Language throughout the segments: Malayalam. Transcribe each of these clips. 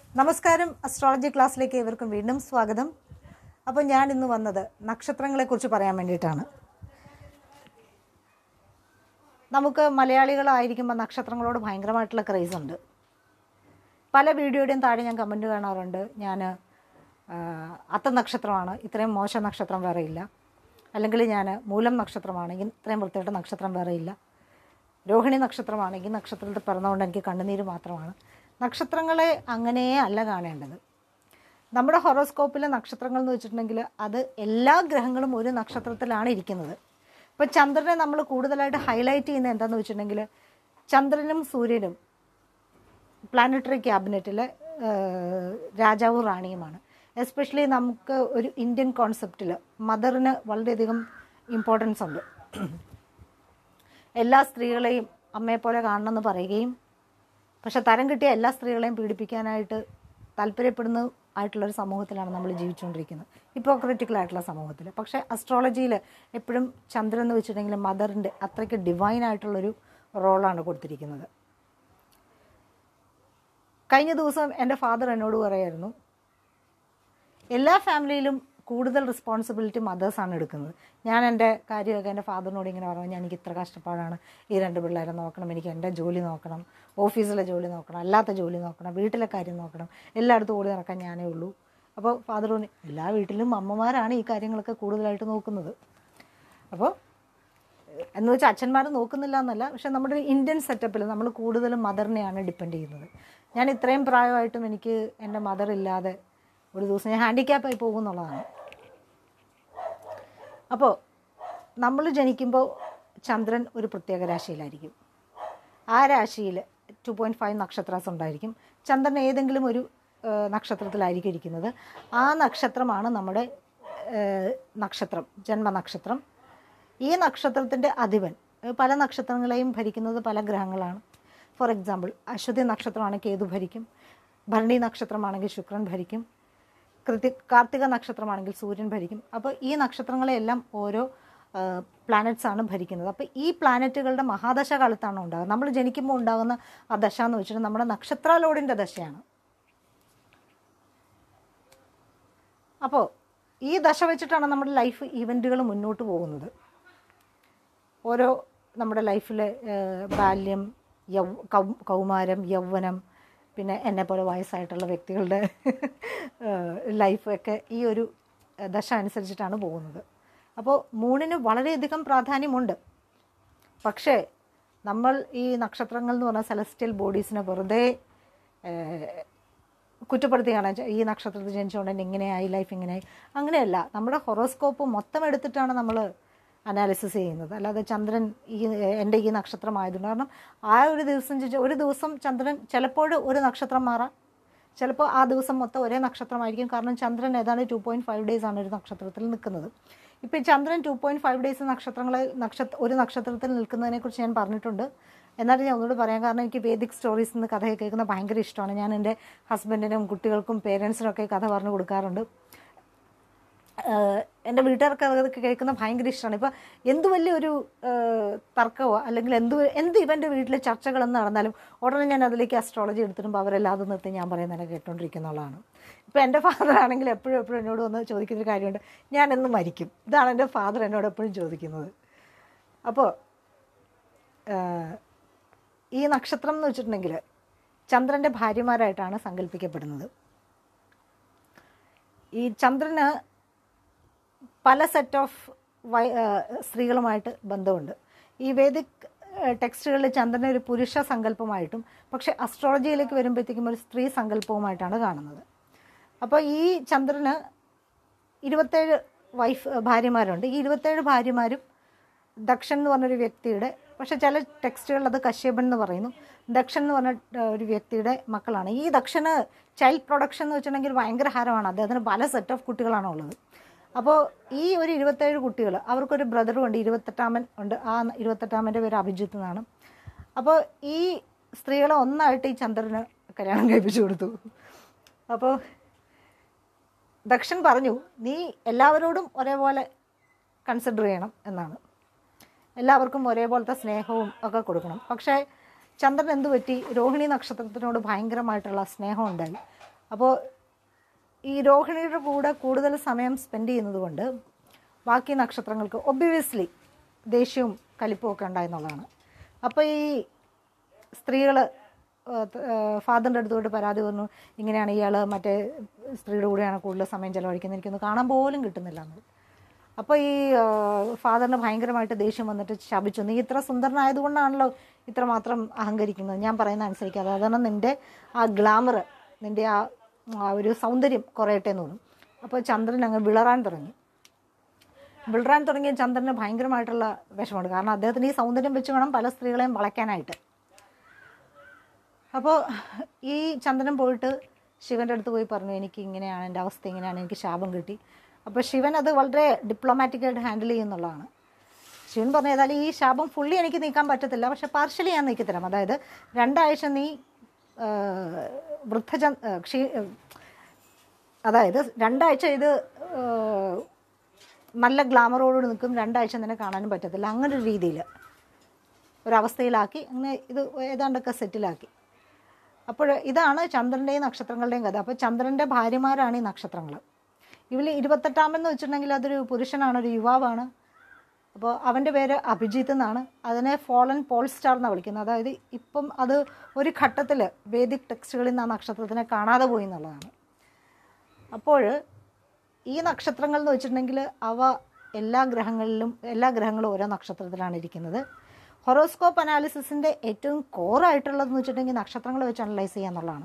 നമസ്കാരം അസ്ട്രോളജി ക്ലാസ്സിലേക്ക് ഇവർക്കും വീണ്ടും സ്വാഗതം അപ്പോൾ ഞാൻ ഇന്ന് വന്നത് നക്ഷത്രങ്ങളെക്കുറിച്ച് പറയാൻ വേണ്ടിയിട്ടാണ് നമുക്ക് മലയാളികളായിരിക്കുമ്പോൾ നക്ഷത്രങ്ങളോട് ഭയങ്കരമായിട്ടുള്ള ക്രേസ് ഉണ്ട് പല വീഡിയോയുടെയും താഴെ ഞാൻ കമൻറ്റ് കാണാറുണ്ട് ഞാൻ അത്ത നക്ഷത്രമാണ് ഇത്രയും മോശം നക്ഷത്രം വേറെ ഇല്ല അല്ലെങ്കിൽ ഞാൻ മൂലം നക്ഷത്രമാണെങ്കിൽ ഇത്രയും വൃത്തിയായിട്ട് നക്ഷത്രം വേറെ ഇല്ല രോഹിണി നക്ഷത്രമാണെങ്കിൽ നക്ഷത്രത്തിൽ പിറന്നുകൊണ്ട് എനിക്ക് കണ്ണുനീര് മാത്രമാണ് നക്ഷത്രങ്ങളെ അങ്ങനെയേ അല്ല കാണേണ്ടത് നമ്മുടെ ഹൊറോസ്കോപ്പിലെ നക്ഷത്രങ്ങൾ എന്ന് വെച്ചിട്ടുണ്ടെങ്കിൽ അത് എല്ലാ ഗ്രഹങ്ങളും ഒരു നക്ഷത്രത്തിലാണ് ഇരിക്കുന്നത് ഇപ്പോൾ ചന്ദ്രനെ നമ്മൾ കൂടുതലായിട്ട് ഹൈലൈറ്റ് ചെയ്യുന്നത് എന്താണെന്ന് വെച്ചിട്ടുണ്ടെങ്കിൽ ചന്ദ്രനും സൂര്യനും പ്ലാനറ്ററി ക്യാബിനറ്റിലെ രാജാവും റാണിയുമാണ് എസ്പെഷ്യലി നമുക്ക് ഒരു ഇന്ത്യൻ കോൺസെപ്റ്റിൽ മദറിന് വളരെയധികം ഇമ്പോർട്ടൻസ് ഉണ്ട് എല്ലാ സ്ത്രീകളെയും അമ്മയെപ്പോലെ കാണണമെന്ന് പറയുകയും പക്ഷെ തരം കിട്ടിയ എല്ലാ സ്ത്രീകളെയും പീഡിപ്പിക്കാനായിട്ട് താല്പര്യപ്പെടുന്ന ആയിട്ടുള്ളൊരു സമൂഹത്തിലാണ് നമ്മൾ ജീവിച്ചുകൊണ്ടിരിക്കുന്നത് ഹിപ്പോക്രിറ്റിക്കൽ ആയിട്ടുള്ള സമൂഹത്തിൽ പക്ഷേ അസ്ട്രോളജിയിൽ എപ്പോഴും ചന്ദ്രൻ എന്ന് വെച്ചിട്ടുണ്ടെങ്കിൽ മദറിൻ്റെ അത്രയ്ക്ക് ഡിവൈൻ ആയിട്ടുള്ളൊരു റോളാണ് കൊടുത്തിരിക്കുന്നത് കഴിഞ്ഞ ദിവസം എൻ്റെ ഫാദർ എന്നോട് പറയായിരുന്നു എല്ലാ ഫാമിലിയിലും കൂടുതൽ റെസ്പോൺസിബിലിറ്റി മദേഴ്സാണ് എടുക്കുന്നത് ഞാൻ എൻ്റെ കാര്യമൊക്കെ എൻ്റെ ഫാദറിനോട് ഇങ്ങനെ പറഞ്ഞു ഞാൻ എനിക്ക് ഇത്ര കഷ്ടപ്പാടാണ് ഈ രണ്ട് പിള്ളേരെ നോക്കണം എനിക്ക് എൻ്റെ ജോലി നോക്കണം ഓഫീസിലെ ജോലി നോക്കണം അല്ലാത്ത ജോലി നോക്കണം വീട്ടിലെ കാര്യം നോക്കണം എല്ലായിടത്തും ഓടി നടക്കാൻ ഞാനേ ഉള്ളൂ അപ്പോൾ ഫാദർ പറഞ്ഞു എല്ലാ വീട്ടിലും അമ്മമാരാണ് ഈ കാര്യങ്ങളൊക്കെ കൂടുതലായിട്ട് നോക്കുന്നത് അപ്പോൾ എന്ന് വെച്ചാൽ അച്ഛന്മാർ നോക്കുന്നില്ല എന്നല്ല പക്ഷെ നമ്മുടെ ഒരു ഇന്ത്യൻ സെറ്റപ്പിൽ നമ്മൾ കൂടുതലും മദറിനെയാണ് ഡിപ്പെൻഡ് ചെയ്യുന്നത് ഞാൻ ഇത്രയും പ്രായമായിട്ടും എനിക്ക് എൻ്റെ മദർ ഇല്ലാതെ ഒരു ദിവസം ഞാൻ ഹാൻഡിക്യാപ്പായി പോകും എന്നുള്ളതാണ് അപ്പോൾ നമ്മൾ ജനിക്കുമ്പോൾ ചന്ദ്രൻ ഒരു പ്രത്യേക രാശിയിലായിരിക്കും ആ രാശിയിൽ ടു പോയിൻറ്റ് ഫൈവ് നക്ഷത്രാസ് ഉണ്ടായിരിക്കും ചന്ദ്രൻ ഏതെങ്കിലും ഒരു ഏഹ്, നക്ഷത്രത്തിലായിരിക്കും ഇരിക്കുന്നത് ആ നക്ഷത്രമാണ് നമ്മുടെ ഏഹ്, നക്ഷത്രം ജന്മനക്ഷത്രം ഈ നക്ഷത്രത്തിൻ്റെ അധിപൻ ഏഹ്, പല നക്ഷത്രങ്ങളെയും ഭരിക്കുന്നത് പല ഗ്രഹങ്ങളാണ് ഫോർ എക്സാമ്പിൾ അശ്വതി നക്ഷത്രമാണെങ്കിൽ കേതു ഭരിക്കും ഭരണി നക്ഷത്രമാണെങ്കിൽ ശുക്രൻ ഭരിക്കും കൃതി കാർത്തിക നക്ഷത്രമാണെങ്കിൽ സൂര്യൻ ഭരിക്കും അപ്പോൾ ഈ നക്ഷത്രങ്ങളെല്ലാം ഓരോ പ്ലാനറ്റ്സ് ആണ് ഭരിക്കുന്നത് അപ്പോൾ ഈ പ്ലാനറ്റുകളുടെ മഹാദശ കാലത്താണ് ഉണ്ടാകുന്നത് നമ്മൾ ജനിക്കുമ്പോൾ ഉണ്ടാകുന്ന ആ ദശ എന്ന് വെച്ചിട്ട് നമ്മുടെ നക്ഷത്രാലോടിൻ്റെ ദശയാണ് അപ്പോൾ ഈ ദശ വെച്ചിട്ടാണ് നമ്മുടെ ലൈഫ് ഈവൻറ്റുകൾ മുന്നോട്ട് പോകുന്നത് ഓരോ നമ്മുടെ ലൈഫിലെ ബാല്യം യൗ കൗ- കൗമാരം യൗവനം പിന്നെ എന്നെപ്പോലെ വയസ്സായിട്ടുള്ള വ്യക്തികളുടെ ലൈഫ് ഒക്കെ ഈ ഒരു ഏഹ്, ദശ അനുസരിച്ചിട്ടാണ് പോകുന്നത് അപ്പോൾ മൂണിന് വളരെയധികം പ്രാധാന്യമുണ്ട് പക്ഷേ നമ്മൾ ഈ നക്ഷത്രങ്ങൾ എന്ന് പറഞ്ഞ സെലസ്റ്റിയൽ ബോഡീസിനെ വെറുതെ ഏഹ്, കുറ്റപ്പെടുത്തുകയാണ് ചെ- ഈ നക്ഷത്രത്തിൽ ജനിച്ചുകൊണ്ട് തന്നെ ഇങ്ങനെയായി ലൈഫ് ഇങ്ങനെയായി അങ്ങനെയല്ല നമ്മുടെ ഹൊറോസ്കോപ്പ് മൊത്തം എടുത്തിട്ടാണ് നമ്മൾ അനാലിസിസ് ചെയ്യുന്നത് അല്ലാതെ ചന്ദ്രൻ ഈ എൻ്റെ ഈ നക്ഷത്രമായതുകൊണ്ട് കാരണം ആ ഒരു ദിവസം ജനിച്ച- ഒരു ദിവസം ചന്ദ്രൻ ചിലപ്പോൾ ഒരു നക്ഷത്രം മാറാം ചിലപ്പോൾ ആ ദിവസം മൊത്തം ഒരേ നക്ഷത്രമായിരിക്കും കാരണം ചന്ദ്രൻ ഏതാണ്ട് ടു പോയിൻറ്റ് ഫൈവ് ഡേയ്സ് ആണ് ഒരു നക്ഷത്രത്തിൽ നിൽക്കുന്നത് ഇപ്പോൾ ഈ ചന്ദ്രൻ ടു പോയിൻറ്റ് ഫൈവ് ഡേയ്സ് നക്ഷത്രങ്ങളെ നക്ഷത്ര ഒരു നക്ഷത്രത്തിൽ നിൽക്കുന്നതിനെക്കുറിച്ച് ഞാൻ പറഞ്ഞിട്ടുണ്ട് എന്നാലും ഞാൻ ഒന്നുകൂടി പറയാം കാരണം എനിക്ക് വേദിക് സ്റ്റോറീസ് എന്ന് കഥയൊക്കെ കേൾക്കുന്നത് ഭയങ്കര ഇഷ്ടമാണ് ഞാൻ എൻ്റെ ഹസ്ബൻഡിനും കുട്ടികൾക്കും പേരൻസിനും ഒക്കെ ഈ കഥ പറഞ്ഞു കൊടുക്കാറുണ്ട് ആഹ് എൻ്റെ വീട്ടുകാർക്ക് അതൊക്കെ കേൾക്കുന്നത് ഭയങ്കര ഇഷ്ടമാണ് ഇപ്പോൾ എന്ത് വലിയൊരു ആഹ് തർക്കമോ അല്ലെങ്കിൽ എന്ത് എന്ത് ഇവൻ്റെ വീട്ടിലെ ചർച്ചകളെന്ന് നടന്നാലും ഉടനെ ഞാൻ അതിലേക്ക് അസ്ട്രോളജി എടുത്തിടുമ്പോൾ അവരെല്ലാം അത് നിർത്തി ഞാൻ പറയുന്നതിനെ കേട്ടോണ്ടിരിക്കുന്നുള്ളതാണ് ഇപ്പോൾ എൻ്റെ ഫാദർ ആണെങ്കിൽ എപ്പോഴും എപ്പോഴും എന്നോട് വന്ന് ചോദിക്കുന്നൊരു കാര്യമുണ്ട് ഞാൻ എന്ന് മരിക്കും ഇതാണ് എൻ്റെ ഫാദർ എന്നോട് എപ്പോഴും ചോദിക്കുന്നത് അപ്പോൾ ആഹ് ഈ നക്ഷത്രം എന്ന് വെച്ചിട്ടുണ്ടെങ്കിൽ ചന്ദ്രൻ്റെ ഭാര്യമാരായിട്ടാണ് സങ്കല്പിക്കപ്പെടുന്നത് ഈ ചന്ദ്രന് പല സെറ്റ് ഓഫ് വൈ സ്ത്രീകളുമായിട്ട് ബന്ധമുണ്ട് ഈ വേദിക് ടെക്സ്റ്റുകളിൽ ചന്ദ്രനെ ഒരു പുരുഷ സങ്കല്പമായിട്ടും പക്ഷേ അസ്ട്രോളജിയിലേക്ക് വരുമ്പോഴത്തേക്കും ഒരു സ്ത്രീ സങ്കല്പവുമായിട്ടാണ് കാണുന്നത് അപ്പോൾ ഈ ചന്ദ്രന് ഇരുപത്തേഴ് വൈഫ് ഭാര്യമാരുണ്ട് ഈ ഇരുപത്തേഴ് ഭാര്യമാരും ദക്ഷൻ എന്ന് പറഞ്ഞൊരു വ്യക്തിയുടെ പക്ഷെ ചില ടെക്സ്റ്റുകളിൽ അത് കശ്യപൻ എന്ന് പറയുന്നു ദക്ഷൻ എന്ന് പറഞ്ഞ ഏഹ്, ഒരു വ്യക്തിയുടെ മക്കളാണ് ഈ ദക്ഷന് ചൈൽഡ് പ്രൊഡക്ഷൻ എന്ന് വെച്ചിട്ടുണ്ടെങ്കിൽ ഭയങ്കര ഹാരമാണ് അദ്ദേഹത്തിന് പല സെറ്റ് ഓഫ് കുട്ടികളാണ് ഉള്ളത് അപ്പോൾ ഈ ഒരു ഇരുപത്തേഴ് കുട്ടികൾ അവർക്കൊരു ബ്രദറും ഉണ്ട് ഇരുപത്തെട്ടാമൻ ഉണ്ട് ആ ഇരുപത്തെട്ടാമൻ്റെ പേര് അഭിജിത്ത് എന്നാണ് അപ്പോൾ ഈ സ്ത്രീകളെ ഒന്നായിട്ട് ഈ ചന്ദ്രന് കല്യാണം കഴിപ്പിച്ചു കൊടുത്തു അപ്പോൾ ദക്ഷൻ പറഞ്ഞു നീ എല്ലാവരോടും ഒരേപോലെ കൺസിഡർ ചെയ്യണം എന്നാണ് എല്ലാവർക്കും ഒരേപോലത്തെ സ്നേഹവും ഒക്കെ കൊടുക്കണം പക്ഷേ ചന്ദ്രൻ എന്ത് പറ്റി രോഹിണി നക്ഷത്രത്തിനോട് ഭയങ്കരമായിട്ടുള്ള സ്നേഹം ഉണ്ടായി അപ്പോൾ ഈ രോഹിണിയുടെ കൂടെ കൂടുതൽ സമയം സ്പെൻഡ് ചെയ്യുന്നത് കൊണ്ട് ബാക്കി നക്ഷത്രങ്ങൾക്ക് ഒബ്വിയസ്ലി ദേഷ്യവും കലിപ്പും ഒക്കെ ഉണ്ടായെന്നുള്ളതാണ് അപ്പോൾ ഈ സ്ത്രീകൾ ഫാദറിൻ്റെ അടുത്ത് പോയിട്ട് പരാതി പറഞ്ഞു ഇങ്ങനെയാണ് ഇയാൾ മറ്റേ സ്ത്രീയുടെ കൂടെയാണ് കൂടുതൽ സമയം ചിലവഴിക്കുന്നത് എനിക്കൊന്ന് കാണാൻ പോലും കിട്ടുന്നില്ല എന്ന് അപ്പോൾ ഈ ഫാദറിന് ഭയങ്കരമായിട്ട് ദേഷ്യം വന്നിട്ട് ശപിച്ചു നീ ഇത്ര സുന്ദരനായതുകൊണ്ടാണല്ലോ ഇത്രമാത്രം അഹങ്കരിക്കുന്നത് ഞാൻ പറയുന്ന അനുസരിക്കാതെ അതാണ് നിൻ്റെ ആ ഗ്ലാമർ നിൻ്റെ ആ ആ ഒരു സൗന്ദര്യം കുറയട്ടെ എന്ന് തോന്നും അപ്പോൾ ചന്ദ്രൻ അങ്ങ് വിളറാൻ തുടങ്ങി വിളറാൻ തുടങ്ങിയ ചന്ദ്രന് ഭയങ്കരമായിട്ടുള്ള വിഷമമുണ്ട് കാരണം അദ്ദേഹത്തിന് ഈ സൗന്ദര്യം വെച്ച് വേണം പല സ്ത്രീകളെയും വളയ്ക്കാനായിട്ട് അപ്പോൾ ഈ ചന്ദ്രൻ പോയിട്ട് ശിവൻ്റെ അടുത്ത് പോയി പറഞ്ഞു എനിക്ക് ഇങ്ങനെയാണ് എൻ്റെ അവസ്ഥ ഇങ്ങനെയാണ് എനിക്ക് ശാപം കിട്ടി അപ്പോൾ ശിവൻ അത് വളരെ ഡിപ്ലോമാറ്റിക്കായിട്ട് ഹാൻഡിൽ ചെയ്യുന്നുള്ളതാണ് ശിവൻ പറഞ്ഞു ഏതായാലും ഈ ശാപം ഫുള്ളി എനിക്ക് നീക്കാൻ പറ്റത്തില്ല പക്ഷെ പാർഷ്യലി ഞാൻ നീക്കി തരാം അതായത് രണ്ടാഴ്ച നീ ആ, വൃദ്ധജ ആ, ക്ഷീ അതായത് രണ്ടാഴ്ച ഇത് ആ, നല്ല ഗ്ലാമറോട് നിൽക്കും രണ്ടാഴ്ച നിന്നെ കാണാനും പറ്റത്തില്ല അങ്ങനെ ഒരു രീതിയിൽ ഒരവസ്ഥയിലാക്കി അങ്ങനെ ഇത് ഏതാണ്ടൊക്കെ സെറ്റിലാക്കി അപ്പോൾ ഇതാണ് ചന്ദ്രൻ്റെയും നക്ഷത്രങ്ങളുടെയും കഥ അപ്പോൾ ചന്ദ്രൻ്റെ ഭാര്യമാരാണ് ഈ നക്ഷത്രങ്ങൾ ഇവർ ഇരുപത്തെട്ടാമെന്ന് വെച്ചിട്ടുണ്ടെങ്കിൽ അതൊരു പുരുഷനാണ് ഒരു യുവാവാണ് അപ്പോൾ അവൻ്റെ പേര് അഭിജിത്ത് എന്നാണ് അതിനെ ഫോളൻ പോൾ സ്റ്റാർ എന്നാണ് വിളിക്കുന്നത് അതായത് ഇപ്പം അത് ഒരു ഘട്ടത്തിൽ വേദിക് ടെക്സ്റ്റുകളിൽ നിന്ന് ആ നക്ഷത്രത്തിനെ കാണാതെ പോയി എന്നുള്ളതാണ് അപ്പോൾ ഈ നക്ഷത്രങ്ങൾ എന്ന് വെച്ചിട്ടുണ്ടെങ്കിൽ അവ എല്ലാ ഗ്രഹങ്ങളിലും എല്ലാ ഗ്രഹങ്ങളും ഓരോ നക്ഷത്രത്തിലാണ് ഇരിക്കുന്നത് ഹൊറോസ്കോപ്പ് അനാലിസിസിൻ്റെ ഏറ്റവും കോറായിട്ടുള്ളതെന്ന് വെച്ചിട്ടുണ്ടെങ്കിൽ നക്ഷത്രങ്ങൾ വെച്ച് അനലൈസ് ചെയ്യുക എന്നുള്ളതാണ്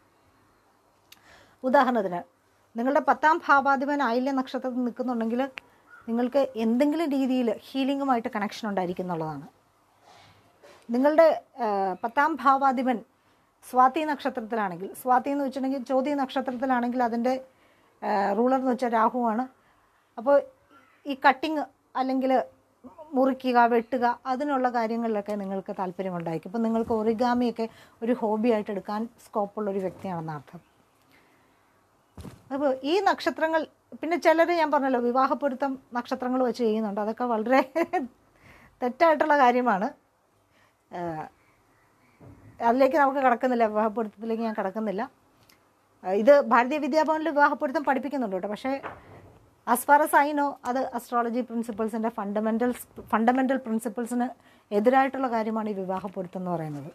ഉദാഹരണത്തിന് നിങ്ങളുടെ പത്താം ഭാവാധിപൻ ആയില്യ നക്ഷത്രത്തിൽ നിൽക്കുന്നുണ്ടെങ്കിൽ നിങ്ങൾക്ക് എന്തെങ്കിലും രീതിയിൽ ഹീലിംഗുമായിട്ട് കണക്ഷൻ ഉണ്ടായിരിക്കും എന്നുള്ളതാണ് നിങ്ങളുടെ ആ, പത്താം ഭാവാധിപൻ സ്വാതി നക്ഷത്രത്തിലാണെങ്കിൽ സ്വാതി എന്ന് വെച്ചിട്ടുണ്ടെങ്കിൽ ചോതി നക്ഷത്രത്തിലാണെങ്കിൽ അതിൻ്റെ റൂളർ എന്ന് വെച്ചാൽ രാഹുവാണ് അപ്പോൾ ഈ കട്ടിങ് അല്ലെങ്കിൽ മുറിക്കുക വെട്ടുക അതിനുള്ള കാര്യങ്ങളിലൊക്കെ നിങ്ങൾക്ക് താല്പര്യമുണ്ടായിരിക്കും ഇപ്പം നിങ്ങൾക്ക് ഒറിഗാമിയൊക്കെ ഒരു ഹോബിയായിട്ട് എടുക്കാൻ സ്കോപ്പുള്ള ഒരു വ്യക്തിയാണെന്ന് അർത്ഥം അപ്പോൾ ഈ നക്ഷത്രങ്ങൾ പിന്നെ ചിലർ ഞാൻ പറഞ്ഞല്ലോ വിവാഹപ്പൊരുത്തം നക്ഷത്രങ്ങൾ വെച്ച് ചെയ്യുന്നുണ്ട് അതൊക്കെ വളരെ തെറ്റായിട്ടുള്ള കാര്യമാണ് ആഹ് അതിലേക്ക് നമുക്ക് കടക്കുന്നില്ല വിവാഹപ്പൊരുത്തത്തിലേക്ക് ഞാൻ കടക്കുന്നില്ല ആഹ് ഇത് ഭാരതീയ വിദ്യാഭവനിൽ വിവാഹപ്പൊരുത്തം പഠിപ്പിക്കുന്നുണ്ട് കേട്ടോ പക്ഷേ as far as I know അത് അസ്ട്രോളജി പ്രിൻസിപ്പിൾസിൻ്റെ ഫണ്ടമെൻ്റൽസ് ഫണ്ടമെൻ്റൽ പ്രിൻസിപ്പിൾസിന് എതിരായിട്ടുള്ള കാര്യമാണ് ഈ വിവാഹപ്പൊരുത്തം എന്ന് പറയുന്നത്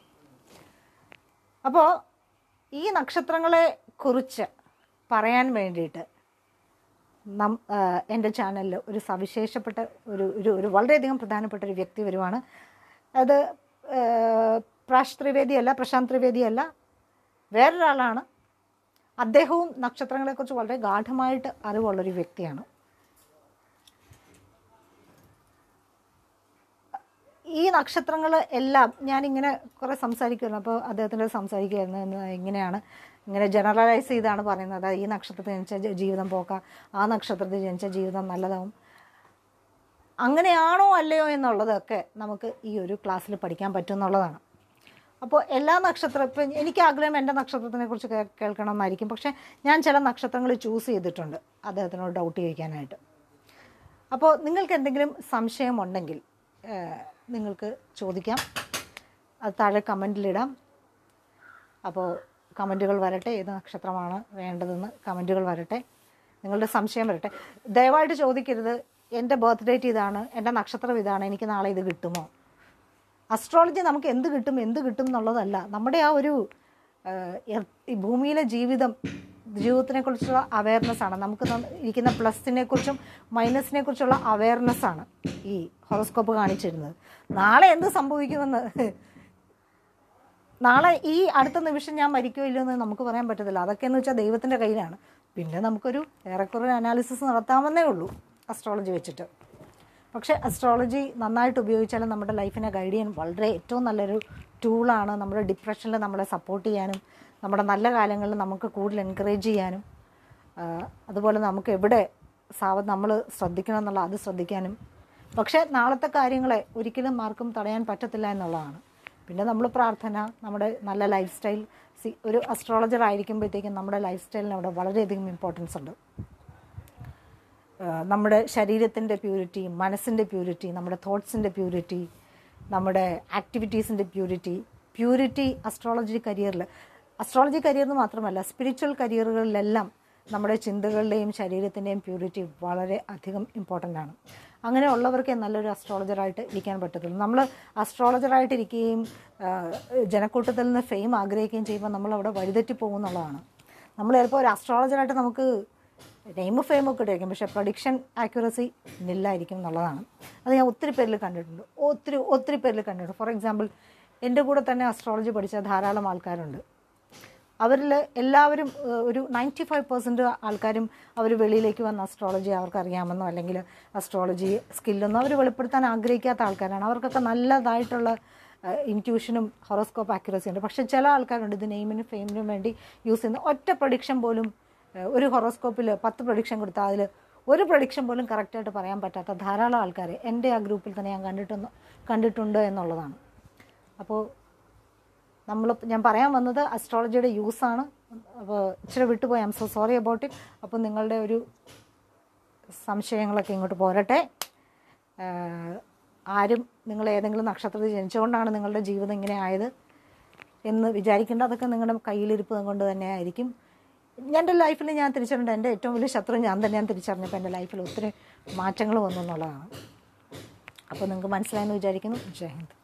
അപ്പോൾ ഈ നക്ഷത്രങ്ങളെ കുറിച്ച് പറയാൻ വേണ്ടിയിട്ട് നം എൻ്റെ ചാനലിൽ ഒരു സവിശേഷപ്പെട്ട ഒരു ഒരു ഒരു വളരെയധികം പ്രധാനപ്പെട്ട ഒരു വ്യക്തി വരുവാണ് അത് പ്രാഷ് ത്രിവേദിയല്ല പ്രശാന്ത് ത്രിവേദിയല്ല വേറൊരാളാണ് അദ്ദേഹവും നക്ഷത്രങ്ങളെക്കുറിച്ച് വളരെ ഗാഠമായിട്ട് അറിവുള്ളൊരു വ്യക്തിയാണ് ഈ നക്ഷത്രങ്ങൾ എല്ലാം ഞാനിങ്ങനെ കുറേ സംസാരിക്കുമായിരുന്നു അപ്പോൾ അദ്ദേഹത്തിൻ്റെ സംസാരിക്കുമായിരുന്നു എന്ന് ഇങ്ങനെയാണ് ഇങ്ങനെ ജനറലൈസ് ചെയ്താണ് പറയുന്നത് അതായത് ഈ നക്ഷത്രത്തിൽ ജനിച്ച ജ- ജീവിതം പോക്കാം ആ നക്ഷത്രത്തിൽ ജനിച്ച ജീവിതം നല്ലതാവും അങ്ങനെയാണോ അല്ലയോ എന്നുള്ളതൊക്കെ നമുക്ക് ഈ ഒരു ക്ലാസ്സിൽ പഠിക്കാൻ പറ്റും എന്നുള്ളതാണ് അപ്പോൾ എല്ലാ നക്ഷത്രം ഇപ്പം എനിക്ക് ആഗ്രഹം എൻ്റെ നക്ഷത്രത്തിനെ കുറിച്ച് കേ- കേൾക്കണം എന്നായിരിക്കും പക്ഷേ ഞാൻ ചില നക്ഷത്രങ്ങൾ ചൂസ് ചെയ്തിട്ടുണ്ട് അദ്ദേഹത്തിനോട് ഡൗട്ട് ചോദിക്കാനായിട്ട് അപ്പോൾ നിങ്ങൾക്ക് എന്തെങ്കിലും സംശയമുണ്ടെങ്കിൽ ഏഹ്, നിങ്ങൾക്ക് ചോദിക്കാം അത് താഴെ കമൻറ്റിലിടാം അപ്പോൾ കമൻറ്റുകൾ വരട്ടെ ഏത് നക്ഷത്രമാണ് വേണ്ടതെന്ന് കമൻറ്റുകൾ വരട്ടെ നിങ്ങളുടെ സംശയം വരട്ടെ ദയവായിട്ട് ചോദിക്കരുത് എൻ്റെ ബർത്ത് ഡേറ്റ് ഇതാണ് എൻ്റെ നക്ഷത്രം ഇതാണ് എനിക്ക് നാളെ ഇത് കിട്ടുമോ അസ്ട്രോളജി നമുക്ക് എന്ത് കിട്ടും എന്ത് കിട്ടും എന്നുള്ളതല്ല നമ്മുടെ ആ ഒരു ഏഹ്, എർ- ഈ ഭൂമിയിലെ ജീവിതം ജീവിതത്തിനെ കുറിച്ചുള്ള അവയർനെസ് ആണ് നമുക്ക് ന- ഇരിക്കുന്ന പ്ലസിനെ കുറിച്ചും മൈനസിനെ കുറിച്ചുള്ള അവയർനെസ് ആണ് ഈ ഹോറോസ്കോപ്പ് കാണിച്ചിരുന്നത് നാളെ എന്ത് സംഭവിക്കുമെന്ന് നാളെ ഈ അടുത്ത നിമിഷം ഞാൻ മരിക്കോ ഇല്ലയോ എന്ന് നമുക്ക് പറയാൻ പറ്റത്തില്ല അതൊക്കെ എന്ന് വെച്ചാൽ ദൈവത്തിൻ്റെ കയ്യിലാണ് പിന്നെ നമുക്കൊരു ഏറെക്കുറെ അനാലിസിസ് നടത്താമെന്നേ ഉള്ളൂ അസ്ട്രോളജി വെച്ചിട്ട് പക്ഷേ അസ്ട്രോളജി നന്നായിട്ട് ഉപയോഗിച്ചാൽ നമ്മുടെ ലൈഫിനെ ഗൈഡ് ചെയ്യാൻ വളരെ ഏറ്റവും നല്ലൊരു ടൂളാണ് നമ്മുടെ ഡിപ്രഷനിൽ നമ്മളെ സപ്പോർട്ട് ചെയ്യാനും നമ്മുടെ നല്ല കാലങ്ങളിൽ നമുക്ക് കൂടുതൽ എൻകറേജ് ചെയ്യാനും ആ, അതുപോലെ നമുക്ക് എവിടെ സാവ നമ്മൾ ശ്രദ്ധിക്കണം എന്നുള്ള അത് ശ്രദ്ധിക്കാനും പക്ഷേ നാളത്തെ കാര്യങ്ങളെ ഒരിക്കലും ആർക്കും തടയാൻ പറ്റത്തില്ല എന്നുള്ളതാണ് പിന്നെ നമ്മൾ പ്രാർത്ഥന നമ്മുടെ നല്ല ലൈഫ് സ്റ്റൈൽ സി ഒരു അസ്ട്രോളജർ ആയിരിക്കുമ്പോഴത്തേക്കും നമ്മുടെ ലൈഫ് സ്റ്റൈലിന് അവിടെ വളരെയധികം ഇമ്പോർട്ടൻസ് ഉണ്ട് ആഹ് നമ്മുടെ ശരീരത്തിൻ്റെ പ്യൂരിറ്റി മനസ്സിൻ്റെ പ്യൂരിറ്റി നമ്മുടെ തോട്ട്സിൻ്റെ പ്യൂരിറ്റി നമ്മുടെ ആക്ടിവിറ്റീസിൻ്റെ പ്യൂരിറ്റി പ്യൂരിറ്റി അസ്ട്രോളജി കരിയറിൽ അസ്ട്രോളജി കരിയർ എന്ന് മാത്രമല്ല സ്പിരിച്വൽ കരിയറുകളിലെല്ലാം നമ്മുടെ ചിന്തകളുടെയും ശരീരത്തിൻ്റെയും പ്യൂരിറ്റി വളരെ അധികം ഇമ്പോർട്ടൻ്റ് ആണ് അങ്ങനെ ഉള്ളവർക്കേ നല്ലൊരു അസ്ട്രോളജറായിട്ട് ഇരിക്കാൻ പറ്റത്തുള്ളൂ നമ്മൾ അസ്ട്രോളജറായിട്ട് ഇരിക്കുകയും ആ, ജനക്കൂട്ടത്തിൽ നിന്ന് ഫെയിം ആഗ്രഹിക്കുകയും ചെയ്യുമ്പോൾ നമ്മൾ അവിടെ വഴിതെറ്റി പോകുന്നുള്ളതാണ് നമ്മൾ ചിലപ്പോൾ ഒരു അസ്ട്രോളജറായിട്ട് നമുക്ക് നെയിം ഫെയിം ഒക്കെ ഇട്ടായിരിക്കും പക്ഷേ പ്രൊഡിക്ഷൻ ആക്യുറസി നില്ലായിരിക്കും എന്നുള്ളതാണ് അത് ഞാൻ ഒത്തിരി പേരിൽ കണ്ടിട്ടുണ്ട് ഒത്തിരി ഒത്തിരി പേരിൽ കണ്ടിട്ടുണ്ട് ഫോർ എക്സാമ്പിൾ എൻ്റെ കൂടെ തന്നെ അസ്ട്രോളജി പഠിച്ച ധാരാളം ആൾക്കാരുണ്ട് അവരിൽ എല്ലാവരും ഏഹ്, ഒരു നയൻറ്റി ഫൈവ് പെർസെൻറ്റ് ആൾക്കാരും അവർ വെളിയിലേക്ക് വന്ന അസ്ട്രോളജി അവർക്ക് അറിയാമെന്നോ അല്ലെങ്കിൽ അസ്ട്രോളജി സ്കില്ലൊന്നും അവർ വെളിപ്പെടുത്താൻ ആഗ്രഹിക്കാത്ത ആൾക്കാരാണ് അവർക്കൊക്കെ നല്ലതായിട്ടുള്ള ഇൻറ്റ്യൂഷനും ഹൊറോസ്കോപ്പ് ആക്യുറസി ഉണ്ട് പക്ഷേ ചില ആൾക്കാരുണ്ട് ഇത് നെയിമിനും ഫെയിമിനും വേണ്ടി യൂസ് ചെയ്യുന്ന ഒറ്റ പ്രൊഡിക്ഷൻ പോലും ഏഹ്, ഒരു ഹൊറോസ്കോപ്പിൽ പത്ത് പ്രൊഡിക്ഷൻ കൊടുത്താൽ അതിൽ ഒരു പ്രൊഡിക്ഷൻ പോലും കറക്റ്റായിട്ട് പറയാൻ പറ്റാത്ത ധാരാളം ആൾക്കാർ എൻ്റെ ആ ഗ്രൂപ്പിൽ തന്നെ ഞാൻ കണ്ടിട്ടുണ്ട് കണ്ടിട്ടുണ്ട് എന്നുള്ളതാണ് അപ്പോൾ നമ്മൾ ഞാൻ പറയാൻ വന്നത് അസ്ട്രോളജിയുടെ യൂസാണ് അപ്പോൾ ഇച്ചിരി വിട്ടുപോയി I'm so sorry about it അപ്പോൾ നിങ്ങളുടെ ഒരു സംശയങ്ങളൊക്കെ ഇങ്ങോട്ട് പോരട്ടെ ആഹ് ആരും നിങ്ങൾ ഏതെങ്കിലും നക്ഷത്രത്തിൽ ജനിച്ചുകൊണ്ടാണ് നിങ്ങളുടെ ജീവിതം ഇങ്ങനെ ആയത് എന്ന് വിചാരിക്കേണ്ട അതൊക്കെ നിങ്ങളുടെ കയ്യിലിരിപ്പ് കൊണ്ട് തന്നെ ആയിരിക്കും എൻ്റെ ലൈഫിൽ ഞാൻ തിരിച്ചറിഞ്ഞിട്ട് എൻ്റെ ഏറ്റവും വലിയ ശത്രു ഞാൻ തന്നെയാണ് തിരിച്ചറിഞ്ഞപ്പോൾ എൻ്റെ ലൈഫിൽ ഒത്തിരി മാറ്റങ്ങൾ വന്നു എന്നുള്ളതാണ് അപ്പോൾ നിങ്ങൾക്ക് മനസ്സിലായെന്ന് വിചാരിക്കുന്നു ജയ് ഹിന്ദ്